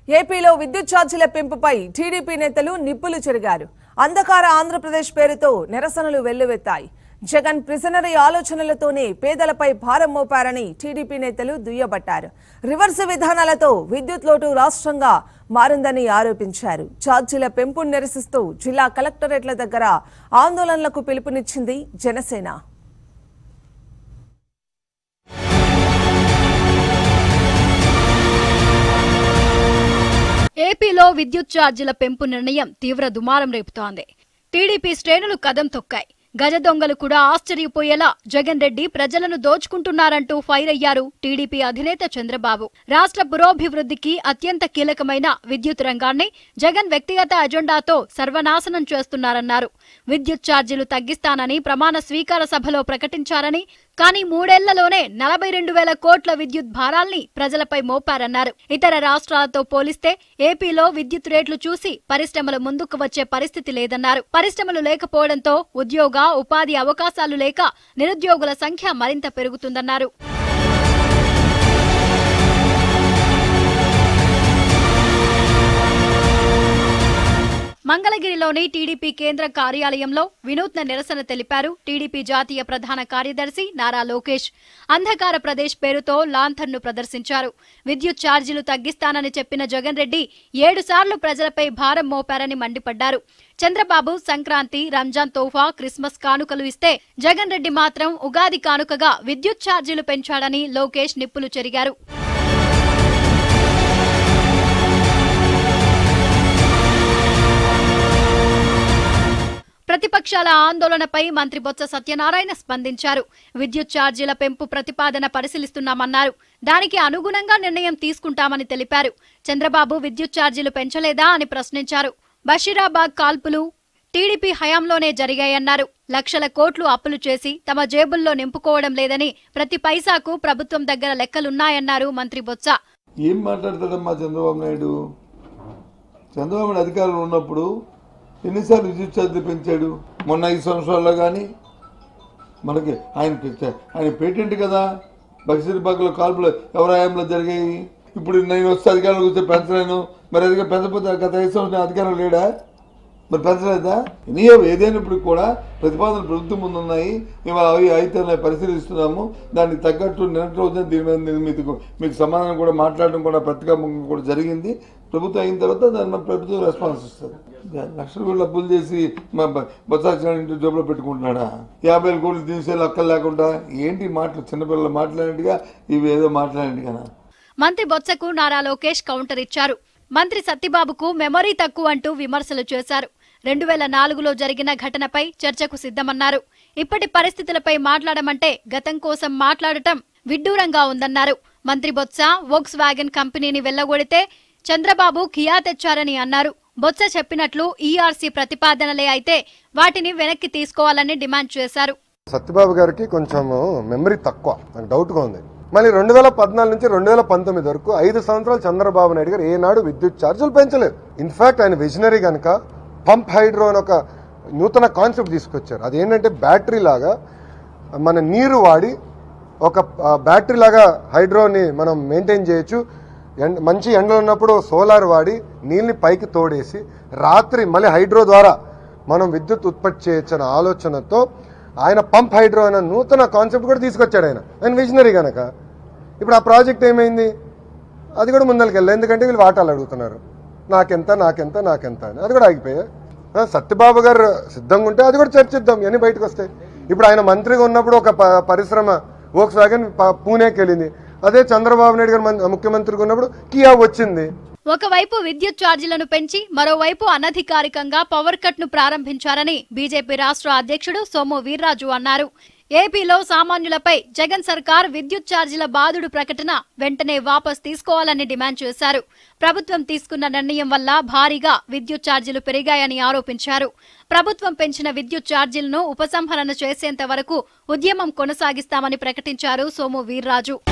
ఏపీలో విద్యుత్ ఛార్జీల పెంపుపై టీడీపీ నేతలు నిప్పులు చెరిగారు అంధకార ఆంధ్రప్రదేశ్ పేరుతో నిరసనలు వెల్లువెత్తాయి జగన్ ప్రిజనరీ ఆలోచనలతోనే పేదలపై భారం మోపారని టీడీపీ నేతలు దుయ్యబట్టారు రివర్స్ విధానాలతో విద్యుత్ లోటు రాష్ట్రంగా మారిందని ఆరోపించారు ఛార్జీల పెంపును నిరసిస్తూ జిల్లా కలెక్టరేట్ల దగ్గర ఆందోళనలకు పిలుపునిచ్చింది జనసేన ఏపీలో విద్యుత్ ఛార్జీల పెంపు నిర్ణయం తీవ్ర దుమారం రేపుతోంది టీడీపీ శ్రేణులు కదం తొక్కాయి గజ దొంగలు కూడా ఆశ్చర్యపోయేలా జగన్ రెడ్డి ప్రజలను దోచుకుంటున్నారంటూ ఫైర్ అయ్యారు టీడీపీ అధినేత చంద్రబాబు రాష్ట్ర పురోభివృద్ధికి అత్యంత కీలకమైన విద్యుత్ రంగాన్ని జగన్ వ్యక్తిగత అజెండాతో సర్వనాశనం చేస్తున్నారన్నారు విద్యుత్ ఛార్జీలు తగ్గిస్తానని ప్రమాణ స్వీకార సభలో ప్రకటించారని కానీ మూడేళ్లలోనే నలభై రెండు వేల కోట్ల విద్యుత్ భారాల్ని ప్రజలపై మోపారన్నారు ఇతర రాష్ట్రాలతో పోలిస్తే ఏపీలో విద్యుత్ రేట్లు చూసి పరిశ్రమలు ముందుకు వచ్చే పరిస్థితి లేదన్నారు పరిశ్రమలు లేకపోవడంతో ఉద్యోగ ఉపాధి అవకాశాలు లేక నిరుద్యోగుల సంఖ్య మరింత పెరుగుతుందన్నారు మంగళగిరిలోని టీడీపీ కేంద్ర కార్యాలయంలో వినూత్న నిరసన తెలిపారు టీడీపీ జాతీయ ప్రధాన కార్యదర్శి నారా లోకేష్ అంధకార ప్రదేశ్ పేరుతో లాంథర్ను ప్రదర్శించారు విద్యుత్ ఛార్జీలు తగ్గిస్తానని చెప్పిన జగన్ రెడ్డి ఏడు సార్లు ప్రజలపై భారం మోపారని మండిపడ్డారు చంద్రబాబు సంక్రాంతి రంజాన్ తోఫా క్రిస్మస్ కానుకలు ఇస్తే జగన్ రెడ్డి మాత్రం ఉగాది కానుకగా విద్యుత్ ఛార్జీలు పెంచాడని లోకేష్ నిప్పులు చెరిగారు ప్రతిపక్షాల ఆందోళనపై మంత్రి బొత్స సత్యనారాయణ స్పందించారు విద్యుత్ ఛార్జీల పెంపు ప్రతిపాదన పరిశీలిస్తున్నామన్నారు దానికి అనుగుణంగా నిర్ణయం తీసుకుంటామని తెలిపారు చంద్రబాబు విద్యుత్ ఛార్జీలు పెంచలేదా అని ప్రశ్నించారు బషీరాబాద్ కాల్పులు టీడీపీ హయాంలోనే జరిగాయన్నారు లక్షల కోట్లు అప్పులు చేసి తమ జేబుల్లో నింపుకోవడం లేదని ప్రతి పైసాకు ప్రభుత్వం దగ్గర లెక్కలున్నాయన్నారు మంత్రి బొత్స ఏం మాట్లాడతాడమ్మా చంద్రబాబు నాయుడు చంద్రబాబు నాయుడు అధికారంలో ఉన్నప్పుడు ఎన్నిసార్లు విద్యుత్ ఛార్జీలు పెంచాడు మొన్న ఐదు సంవత్సరాల్లో కానీ మనకి ఆయన పె- ఆయన పేటెంట్ కదా బక్సీర్బాగ్లో కాల్పులు ఎవరి హయాంలో జరిగాయి ఇప్పుడు నేను వస్తే అధికారంలో వస్తే పెంచలేను మరి అధిక పెంచకపోతే గత ఐదు సంవత్సరాలు అధికారం లేడా మరి పెంచలేదా ఎనీయో ఏదైనప్పుడు కూడా ప్రతిపాదనలు ప్రభుత్వం ముందు ఉన్నాయి మేము అవి అయితే పరిశీలిస్తున్నాము దానికి తగ్గట్టు నిన్నటి రోజున దీని మీద నేను మీకు మీకు సమాధానం కూడా మాట్లాడడం కూడా పత్రికాముఖంగా కూడా జరిగింది ప్రభుత్వం అయిన తర్వాత దాని మీద ప్రభుత్వం రెస్పాన్స్ ఇస్తుంది లక్షల కోట్లు అప్పులు చేసి మా బ- బొత్స ఇంటి జోబులో పెట్టుకుంటున్నాడా యాభై వేల కోట్లు తీసేయాలి అక్కలు లేకుండా ఏంటి మాటలు చిన్నపిల్లలు మాట్లాడినట్టుగా ఇవి ఏదో మాట్లాడినట్టుగా మంత్రి బొత్సకు నారా లోకేష్ కౌంటర్ ఇచ్చారు మంత్రి సత్యబాబుకు మెమరీ తక్కువ అంటూ విమర్శలు చేశారు రెండు వేల నాలుగులో జరిగిన ఘటనపై చర్చకు సిద్ధమన్నారు ఇప్పటి పరిస్థితులపై మాట్లాడమంటే గతం కోసం మాట్లాడటం విడ్డూరంగా ఉందన్నారు మంత్రి బొత్స వోక్స్ వ్యాగన్ కంపెనీని వెళ్లగొడితే చంద్రబాబు కియా తెచ్చారని అన్నారు బొత్స చెప్పినట్లు ఈఆర్సీ ప్రతిపాదనలే అయితే వాటిని వెనక్కి తీసుకోవాలని డిమాండ్ చేశారు సత్యబాబు గారికి కొంచెం మెమరీ తక్కువ నాకు డౌట్గా ఉంది మళ్ళీ రెండు వేల పద్నాలుగు నుంచి రెండు వేల పంతొమ్మిది వరకు ఐదు సంవత్సరాలు చంద్రబాబు నాయుడు గారు ఏనాడు విద్యుత్ ఛార్జీలు పెంచలేదు ఇన్ఫాక్ట్ ఆయన విజనరీ కనుక పంప్ హైడ్రో అని ఒక నూతన కాన్సెప్ట్ తీసుకొచ్చారు అదేంటంటే బ్యాటరీ లాగా మన నీరు వాడి ఒక ఆ, బ్యాటరీ లాగా హైడ్రోని మనం మెయింటైన్ చేయొచ్చు ఎండ మంచి ఎండలు ఉన్నప్పుడు సోలార్ వాడి నీళ్ళని పైకి తోడేసి రాత్రి మళ్ళీ హైడ్రో ద్వారా మనం విద్యుత్ ఉత్పత్తి చేయొచ్చు అనే ఆలోచనతో ఆయన పంప్ హైడ్రో అనే నూతన కాన్సెప్ట్ కూడా తీసుకొచ్చాడు ఆయన ఆయన విజనరీ కనుక ఇప్పుడు ఆ ప్రాజెక్ట్ ఏమైంది అది కూడా ముందరికి వెళ్ళాలి ఎందుకంటే వీళ్ళు వాటాలు అడుగుతున్నారు నాకెంత నాకెంత నాకెంత అని అది కూడా ఆగిపోయా ఆ, సత్యబాబు గారు సిద్ధంగా ఉంటే అది కూడా చర్చిద్దాం ఇవన్నీ బయటకు వస్తాయి ఇప్పుడు ఆయన మంత్రిగా ఉన్నప్పుడు ఒక ప- పరిశ్రమ వోక్స్ వ్యాగన్ ప- పూణేకి వెళ్ళింది అదే చంద్రబాబు నాయుడు గారు మం- ముఖ్యమంత్రిగా ఉన్నప్పుడు కియా వచ్చింది ఒకవైపు విద్యుత్ ఛార్జీలను పెంచి మరోవైపు అనధికారికంగా పవర్ కట్ ను ప్రారంభించారని బీజేపీ రాష్ట్ర అధ్యక్షుడు సోము వీర్రాజు అన్నారు ఏపీలో సామాన్యులపై జగన్ సర్కార్ విద్యుత్ ఛార్జీల బాదుడు ప్రకటన వెంటనే వాపస్ తీసుకోవాలని డిమాండ్ చేశారు ప్రభుత్వం తీసుకున్న నిర్ణయం వల్ల భారీగా విద్యుత్ ఛార్జీలు పెరిగాయని ఆరోపించారు ప్రభుత్వం పెంచిన విద్యుత్ ఛార్జీలను ఉపసంహరణ చేసేంత వరకు ఉద్యమం కొనసాగిస్తామని ప్రకటించారు సోము వీర్రాజు